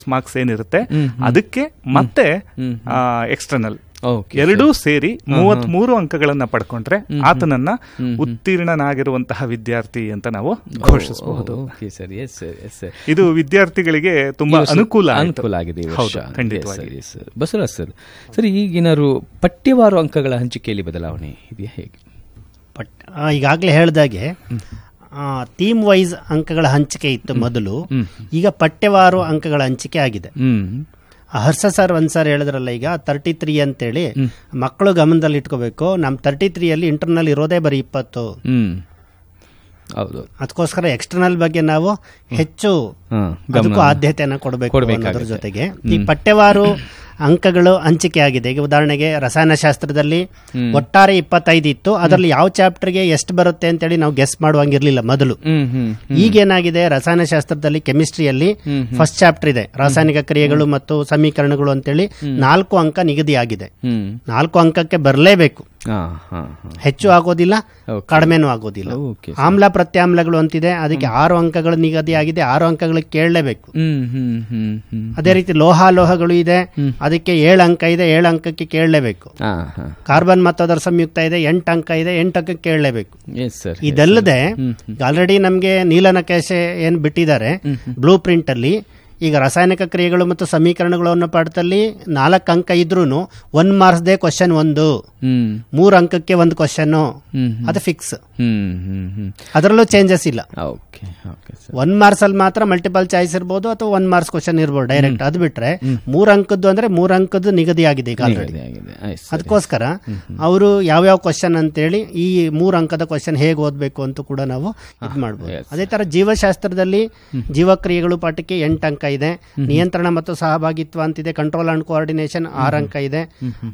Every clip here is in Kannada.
ಮಾರ್ಕ್ಸ್ ಏನಿರುತ್ತೆ ಹ್ಮ್, ಹ್ಮ್. ಅದಕ್ಕೆ ಮತ್ತೆ ಹ್ಮ್, ಎಕ್ಸ್ಟರ್ನಲ್ ಓಕೆ ಎರಡೂ ಸೇರಿ ಮೂವತ್ತ್ ಮೂರು ಅಂಕಗಳನ್ನ ಪಡ್ಕೊಂಡ್ರೆ ಆತನನ್ನ ಹ್ಮ್. ಉತ್ತೀರ್ಣನಾಗಿರುವಂತಹ ವಿದ್ಯಾರ್ಥಿ ಅಂತ ನಾವು ಘೋಷಿಸಬಹುದು okay sir yes sir yes sir ಇದು ವಿದ್ಯಾರ್ಥಿಗಳಿಗೆ ತುಂಬಾ ಈ ವರ್ಷ ಅನುಕೂಲ ಆಯ್ತು. ಅನುಕೂಲ ಆಗಿದೆ ಈ ವರ್ಷ ಹೌದು, ಖಂಡಿತವಾಗಿ Yes, sir, yes, sir. Basavaraj sir sir ಈಗಿನಾರು ಪಠ್ಯವಾರು ಅಂಕಗಳ ಹಂಚಿಕೆಯಲ್ಲಿ ಬದಲಾವಣೆ ಇದೆಯಾ ಹೇಗೆ ಬಟ್ ಈಗಾಗಲೇ ಹೇಳ್ದಾಗೆ ಥೀಮ್ ವೈಸ್ ಅಂಕಗಳ ಹಂಚಿಕೆ ಇತ್ತು ಮೊದಲು ಹ್ಮ್. ಈಗ ಪಠ್ಯವಾರು ಅಂಕಗಳ ಹಂಚಿಕೆ ಆಗಿದೆ ಹ್ಮ್ ಆ ಹರ್ಷ ಸರ್ ಒಂದ್ ಸರ್ ಹೇಳಿದ್ರಲ್ಲ ಈಗ ತರ್ಟಿ ತ್ರೀ ಅಂತೇಳಿ ಮಕ್ಕಳು ಗಮನದಲ್ಲಿ ಇಟ್ಕೋಬೇಕು ನಮ್ಮ ತರ್ಟಿ ತ್ರೀಯಲ್ಲಿ ಇಂಟರ್ನಲ್ ಇರೋದೇ ಬರೀ ಇಪ್ಪತ್ತು ಹ್ಮ್ ಹೌದು ಅದಕ್ಕೋಸ್ಕರ ಎಕ್ಸ್ಟರ್ನಲ್ ಬಗ್ಗೆ ನಾವು ಹೆಚ್ಚು ಹಾ, ಅದಕ್ಕೂ ಗಮನ ಆದ್ಯತೆಯನ್ನು ಕೊಡಬೇಕು ಕೊಡ್ಬೇಕಾಗತ್ತೆ. ಅನ್ನೋದ್ರ ಜೊತೆಗೆ ಈ ಪಠ್ಯವಾರು ಅಂಕಗಳು ಹಂಚಿಕೆ ಆಗಿದೆ ಈಗ ಉದಾಹರಣೆಗೆ ರಸಾಯನಶಾಸ್ತ್ರದಲ್ಲಿ ಒಟ್ಟಾರೆ ಇಪ್ಪತ್ತೈದು ಇತ್ತು ಅದರಲ್ಲಿ ಯಾವ ಚಾಪ್ಟರ್ಗೆ ಎಷ್ಟು ಬರುತ್ತೆ ಅಂತೇಳಿ ನಾವು ಗೆಸ್ ಮಾಡುವಂಗಿರ್ಲಿಲ್ಲ ಮೊದಲು ಹ್ಮ್ ಹ್ಮ್ ಈಗೇನಾಗಿದೆ ರಸಾಯನಶಾಸ್ತ್ರದಲ್ಲಿ ಕೆಮಿಸ್ಟ್ರಿಯಲ್ಲಿ ಫಸ್ಟ್ ಚಾಪ್ಟರ್ ಇದೆ ರಾಸಾಯನಿಕ ಕ್ರಿಯೆಗಳು ಮತ್ತು ಸಮೀಕರಣಗಳು ಅಂತೇಳಿ ನಾಲ್ಕು ಅಂಕ ನಿಗದಿಯಾಗಿದೆ ಹ್ಮ್ ನಾಲ್ಕು ಅಂಕಕ್ಕೆ ಬರಲೇಬೇಕು ಹಾ ಹಾ ಹಾ ಹೆಚ್ಚು ಆಗೋದಿಲ್ಲ Okay. ಕಡಿಮೆನೂ ಆಗೋದಿಲ್ಲ ಓಕೆ ಆಮ್ಲ ಪ್ರತ್ಯಾಮ್ಲಗಳು ಅಂತಿದೆ ಅದಕ್ಕೆ ಆರು ಅಂಕಗಳು ನಿಗದಿಯಾಗಿದೆ ಆರು ಅಂಕಗಳಿಗೆ ಕೇಳಲೇಬೇಕು ಹ್ಮ್ ಹ್ಮ್ ಹ್ಮ್ ಹ್ಮ್ ಅದೇ ರೀತಿ ಲೋಹಾಲೋಹಗಳು ಇದೆ ಅದಕ್ಕೆ ಏಳು ಅಂಕ ಇದೆ ಏಳು ಅಂಕಕ್ಕೆ ಕೇಳಲೇಬೇಕು ಹಾ ಹಾ ಕಾರ್ಬನ್ ಮತ್ತು ಅದರ ಸಂಯುಕ್ತ ಇದೆ ಎಂಟು ಅಂಕ ಇದೆ ಎಂಟು ಅಂಕಕ್ಕೆ ಕೇಳಲೇಬೇಕು ಎಸ್ ಸರ್ ಇದಲ್ಲದೆ ಆಲ್ರೆಡಿ ನಮಗೆ ನೀಲನಕಾಶೆ ಏನ್ ಬಿಟ್ಟಿದ್ದಾರೆ ಬ್ಲೂ ಪ್ರಿಂಟ್ ಅಲ್ಲಿ ಈಗ ರಾಸಾಯನಿಕ ಕ್ರಿಯೆಗಳು ಮತ್ತು ಸಮೀಕರಣಗಳು ಅನ್ನೋ ಪಾಠದಲ್ಲಿ ನಾಲ್ಕು ಅಂಕ ಇದ್ರೂ ಒನ್ ಮಾರ್ಕ್ಸ್ದೇ ಕ್ವಶನ್ ಒಂದು ಹ್ಮ್ ಮೂರು ಅಂಕಕ್ಕೆ ಒಂದು ಕ್ವಶನ್ ಹ್ಮ್ ಅದು ಫಿಕ್ಸ್ ಹ್ಮ್ ಹ್ಮ್ ಹ್ಮ್ ಅದರಲ್ಲೂ ಚೇಂಜಸ್ ಇಲ್ಲ okay okay sir one marks ಅಲ್ಲಿ ಮಾತ್ರ ಮಲ್ಟಿಪಲ್ ಚಾಯ್ಸ್ ಇರ್ಬೋದು ಅಥವಾ ಒನ್ ಮಾರ್ಕ್ಸ್ ಕ್ವಶನ್ ಇರ್ಬೋದು ಡೈರೆಕ್ಟ್ ಅದು ಬಿಟ್ರೆ ಮೂರ್ ಅಂಕದ್ದು ಅಂದ್ರೆ ಮೂರ್ ಅಂಕದ್ದು ನಿಗದಿ ಆಗಿದೆ ಈಗ ಆಲ್ರೆಡಿ ಆಗಿದೆ ಆಗಿದೆ ಆಯ್ತು ಸರ್ ಅದಕ್ಕೋಸ್ಕರ ಅವರು ಯಾವ್ಯಾವ ಕ್ವಶನ್ ಅಂತೇಳಿ ಈ ಮೂರು ಅಂಕದ ಕ್ವಶನ್ ಹೇಗೆ ಓದಬೇಕು ಅಂತ ಕೂಡ ನಾವು ಇದು ಮಾಡ್ಬೋದು yes. ಅದೇ ತರ ಜೀವಶಾಸ್ತ್ರದಲ್ಲಿ ಜೀವಕ್ರಿಯೆಗಳು ಪಾಠಕ್ಕೆ ಎಂಟು ಅಂಕ ಇದೆ ನಿಯಂತ್ರಣ ಮತ್ತು ಸಹಭಾಗಿತ್ವ ಅಂತಿದೆ ಕಂಟ್ರೋಲ್ ಅಂಡ್ ಕೋಆರ್ಡಿನೇಷನ್ ಆರು ಅಂಕ ಇದೆ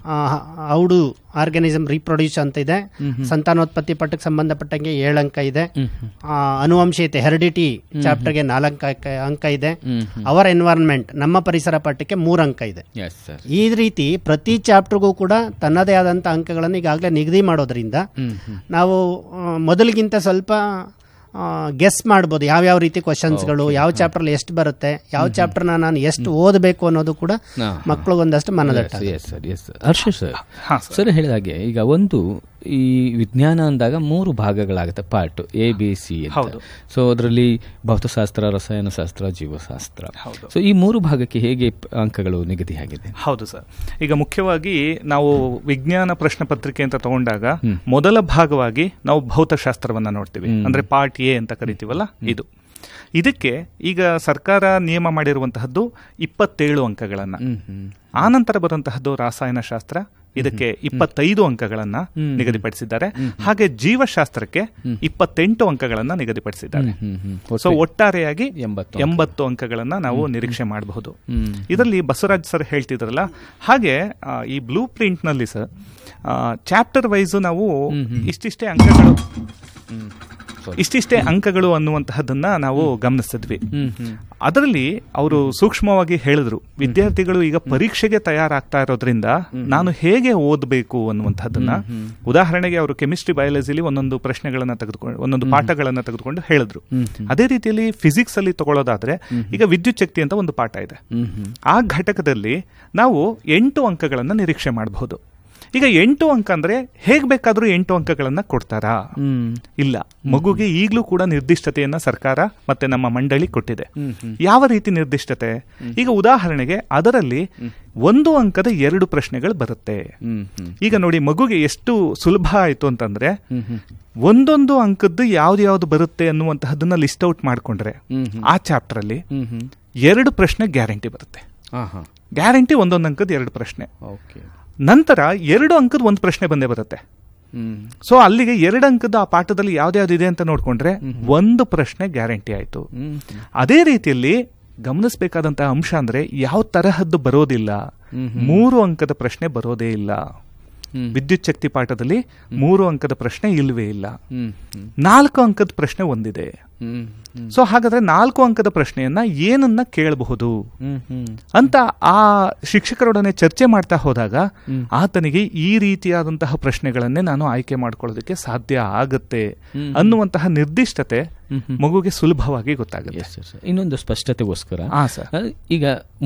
ಔಡು ಆರ್ಗನಿಸಮ್ ರೀಪ್ರೊಡ್ಯೂಸ್ ಅಂತ ಇದೆ ಸಂತಾನೋತ್ಪತ್ತಿ ಪಾಠಕ್ಕೆ ಸಂಬಂಧಪಟ್ಟಂಗೆ ಏಳು ಅಂಕ ಇದೆ ಆ, ಅನುವಂಶೀಯತೆ ಹೆರಿಡಿಟಿ ಚಾಪ್ಟರ್ಗೆ ನಾಲ್ಕು ಅಂಕ ಅಂಕ ಇದೆ ಅವರ್ ಎನ್ವೈರನ್ಮೆಂಟ್ ನಮ್ಮ ಪರಿಸರ ಪಾಠಕ್ಕೆ ಮೂರು ಅಂಕ ಇದೆ ಎಸ್ ಸರ್ ಈ ರೀತಿ ಪ್ರತಿ ಚಾಪ್ಟರ್ಗೂ ಕೂಡ ತನ್ನದೇ ಆದಂಥ ಅಂಕಗಳನ್ನು ಈಗಾಗಲೇ ನಿಗದಿ ಮಾಡೋದ್ರಿಂದ ನಾವು ಆ, ಮೊದಲಿಗಿಂತ ಸ್ವಲ್ಪ ಗೆಸ್ ಮಾಡ್ಬೋದು ಯಾವ್ಯಾವ ರೀತಿ ಕ್ವಶನ್ಸ್ಗಳು ಯಾವ ಚಾಪ್ಟರ್ ಎಷ್ಟು ಬರುತ್ತೆ ಯಾವ ಚಾಪ್ಟರ್ನ ನಾನು ಎಷ್ಟು ಓದಬೇಕು ಅನ್ನೋದು ಕೂಡ ಹಾ. ಮಕ್ಕಳು ಒಂದಷ್ಟು ಮನದಟ್ಟ yes sir yes sir Harsha sir sir ಹೇಳಿದ ಹಾಗೆ ಈಗ ಒಂದು ಈ ವಿಜ್ಞಾನ ಅಂದಾಗ ಮೂರು ಭಾಗಗಳಾಗುತ್ತೆ ಪಾರ್ಟ್ ಎ ಬಿ ಸಿ ಹೌದು. ಸೊ ಅದರಲ್ಲಿ ಭೌತಶಾಸ್ತ್ರ ರಸಾಯನಶಾಸ್ತ್ರ ಜೀವಶಾಸ್ತ್ರ ಹೌದು. ಸೊ ಈ ಮೂರು ಭಾಗಕ್ಕೆ ಹೇಗೆ ಪ- ಅಂಕಗಳು ನಿಗದಿಯಾಗಿದೆ ಹೌದು ಸರ್ ಈಗ ಮುಖ್ಯವಾಗಿ ನಾವು ವಿಜ್ಞಾನ ಪ್ರಶ್ನೆ ಪತ್ರಿಕೆ ಅಂತ ತಗೊಂಡಾಗ ಮೊದಲ ಭಾಗವಾಗಿ ನಾವು ಭೌತಶಾಸ್ತ್ರವನ್ನ ನೋಡ್ತೀವಿ ಅಂದ್ರೆ ಪಾರ್ಟ್ ಎ ಅಂತ ಕರಿತೀವಲ್ಲ ಇದು ಇದಕ್ಕೆ ಈಗ ಸರ್ಕಾರ ನಿಯಮ ಮಾಡಿರುವಂತಹದ್ದು ಇಪ್ಪತ್ತೇಳು ಅಂಕಗಳನ್ನ ಹ್ಮ್ ಹ್ಮ್ ಆನಂತರ ಬರುವಂತಹದ್ದು ರಾಸಾಯನಶಾಸ್ತ್ರ ಇದಕ್ಕೆ ಇಪ್ಪತ್ತೈದು ಅಂಕಗಳನ್ನ ನಿಗದಿಪಡಿಸಿದ್ದಾರೆ ಹಾಗೆ ಜೀವಶಾಸ್ತ್ರಕ್ಕೆ ಇಪ್ಪತ್ತೆಂಟು ಅಂಕಗಳನ್ನ ನಿಗದಿಪಡಿಸಿದ್ದಾರೆ ಹ್ಮ್ ಹ್ಮ್ ಸೊ ಒಟ್ಟಾರೆಯಾಗಿ ಎಂಬತ್ತು ಎಂಬತ್ತು ಅಂಕಗಳನ್ನ ನಾವು ನಿರೀಕ್ಷೆ ಮಾಡಬಹುದು ಹ್ಮ್. ಇದರಲ್ಲಿ ಬಸವರಾಜ್ ಸರ್ ಹೇಳ್ತಿದ್ರಲ್ಲ ಹಾಗೆ ಆ, ಈ ಬ್ಲೂ ಪ್ರಿಂಟ್ ನಲ್ಲಿ ಸರ್ ಚಾಪ್ಟರ್ ವೈಸ್ ನಾವು ಇಷ್ಟಿಷ್ಟೇ ಅಂಕಗಳು ಇಷ್ಟಿಷ್ಟೇ ಅಂಕಗಳು ಅನ್ನುವಂತಹದನ್ನ ನಾವು ಗಮನಿಸಿದ್ವಿ ಹ್ಮ್ ಹ್ಮ್ ಅದರಲ್ಲಿ ಅವರು ಸೂಕ್ಷ್ಮವಾಗಿ ಹೇಳಿದ್ರು ವಿದ್ಯಾರ್ಥಿಗಳು ಈಗ ಪರೀಕ್ಷೆಗೆ ತಯಾರಾಗ್ತಾ ಇರೋದ್ರಿಂದ ನಾನು ಹೇಗೆ ಓದಬೇಕು ಅನ್ನುವಂಥದ್ದನ್ನ ಉದಾಹರಣೆಗೆ ಅವರು ಕೆಮಿಸ್ಟ್ರಿ ಬಯಾಲಜಿಲಿ ಒಂದೊಂದು ಪ್ರಶ್ನೆಗಳನ್ನ ತೆಗೆದುಕೊಂಡು ಒಂದೊಂದು ಪಾಠಗಳನ್ನ ತೆಗೆದುಕೊಂಡು ಹೇಳಿದ್ರು ಅದೇ ರೀತಿಯಲ್ಲಿ ಫಿಸಿಕ್ಸ್ ಅಲ್ಲಿ ತಗೊಳ್ಳೋದಾದ್ರೆ ಈಗ ವಿದ್ಯುತ್ ಶಕ್ತಿ ಅಂತ ಒಂದು ಪಾಠ ಇದೆ ಹ್ಮ್ ಹ್ಮ್ ಆ ಘಟಕದಲ್ಲಿ ನಾವು ಎಂಟು ಅಂಕಗಳನ್ನ ನಿರೀಕ್ಷೆ ಮಾಡಬಹುದು ಈಗ ಎಂಟು ಅಂಕ ಅಂದ್ರೆ ಹೇಗ್ ಬೇಕಾದ್ರೂ ಎಂಟು ಅಂಕಗಳನ್ನ ಕೊಡ್ತಾರಾ ಹ್ಮ್ ಇಲ್ಲ ಮಗುಗೆ ಈಗಲೂ ಕೂಡ ನಿರ್ದಿಷ್ಟತೆಯನ್ನ ಸರ್ಕಾರ ಮತ್ತೆ ನಮ್ಮ ಮಂಡಳಿ ಕೊಟ್ಟಿದೆ ಯಾವ ರೀತಿ ನಿರ್ದಿಷ್ಟತೆ ಈಗ ಉದಾಹರಣೆಗೆ ಅದರಲ್ಲಿ ಒಂದು ಅಂಕದ ಎರಡು ಪ್ರಶ್ನೆಗಳು ಬರುತ್ತೆ ಹ್ಮ್ ಹ್ಮ್ ಈಗ ನೋಡಿ ಮಗುಗೆ ಎಷ್ಟು ಸುಲಭ ಆಯ್ತು ಅಂತಂದ್ರೆ ಒಂದೊಂದು ಅಂಕದ್ದು ಯಾವ್ದು ಯಾವ್ದು ಬರುತ್ತೆ ಅನ್ನುವಂತಹದನ್ನ ಲಿಸ್ಟ್ ಔಟ್ ಮಾಡ್ಕೊಂಡ್ರೆ ಆ ಚಾಪ್ಟರ್ ಅಲ್ಲಿ ಹ್ಮ್ ಹ್ಮ್ ಎರಡು ಪ್ರಶ್ನೆ ಗ್ಯಾರಂಟಿ ಬರುತ್ತೆ ಹಾ ಹಾ ಗ್ಯಾರಂಟಿ ಒಂದೊಂದು ಅಂಕದ ಎರಡು ಪ್ರಶ್ನೆ ಓಕೆ ನಂತರ ಎರಡು ಅಂಕದ ಒಂದು ಪ್ರಶ್ನೆ ಬಂದೇ ಬರುತ್ತೆ ಹ್ಮ್ ಸೊ ಅಲ್ಲಿಗೆ ಎರಡು ಅಂಕದ ಆ ಪಾಠದಲ್ಲಿ ಯಾವ್ದ್ಯಾವ್ದು ಇದೆ ಅಂತ ನೋಡ್ಕೊಂಡ್ರೆ ಒಂದು ಪ್ರಶ್ನೆ ಗ್ಯಾರಂಟಿ ಆಯ್ತು ಹ್ಮ್ ಅದೇ ರೀತಿಯಲ್ಲಿ ಗಮನಿಸಬೇಕಾದಂತಹ ಅಂಶ ಅಂದ್ರೆ ಯಾವ ತರಹದ್ದು ಬರೋದಿಲ್ಲ ಮೂರು ಅಂಕದ ಪ್ರಶ್ನೆ ಬರೋದೇ ಇಲ್ಲ ಹ್ಮ್. ವಿದ್ಯುತ್ ಶಕ್ತಿ ಪಾಠದಲ್ಲಿ ಮೂರು ಅಂಕದ ಪ್ರಶ್ನೆ ಇಲ್ವೇ ಇಲ್ಲ ಹ್ಮ್ ಹ್ಮ್ ನಾಲ್ಕು ಅಂಕದ ಪ್ರಶ್ನೆ ಒಂದಿದೆ ಹ್ಮ್ ಹ್ಮ್ ಸೊ ಹಾಗಾದ್ರೆ ನಾಲ್ಕು ಅಂಕದ ಪ್ರಶ್ನೆಯನ್ನ ಏನನ್ನ ಕೇಳಬಹುದು ಹ್ಮ್ ಹ್ಮ್ ಅಂತ ಆ ಶಿಕ್ಷಕರೊಡನೆ ಚರ್ಚೆ ಮಾಡ್ತಾ ಹೋದಾಗ ಆತನಿಗೆ ಈ ರೀತಿಯಾದಂತಹ ಪ್ರಶ್ನೆಗಳನ್ನೇ ನಾನು ಆಯ್ಕೆ ಮಾಡ್ಕೊಳ್ಳೋದಕ್ಕೆ ಸಾಧ್ಯ ಆಗತ್ತೆ ಹ್ಮ್. ಅನ್ನುವಂತಹ ನಿರ್ದಿಷ್ಟತೆ ಹ್ಮ್ ಹ್ಮ್. ಮಗುಗೆ ಸುಲಭವಾಗಿ ಗೊತ್ತಾಗುತ್ತೆ Yes, yes, sir. ಇನ್ನೊಂದು ಸ್ಪಷ್ಟತೆಗೋಸ್ಕರ ಹಾ ಸರ್ ಅಹ್, ಈಗ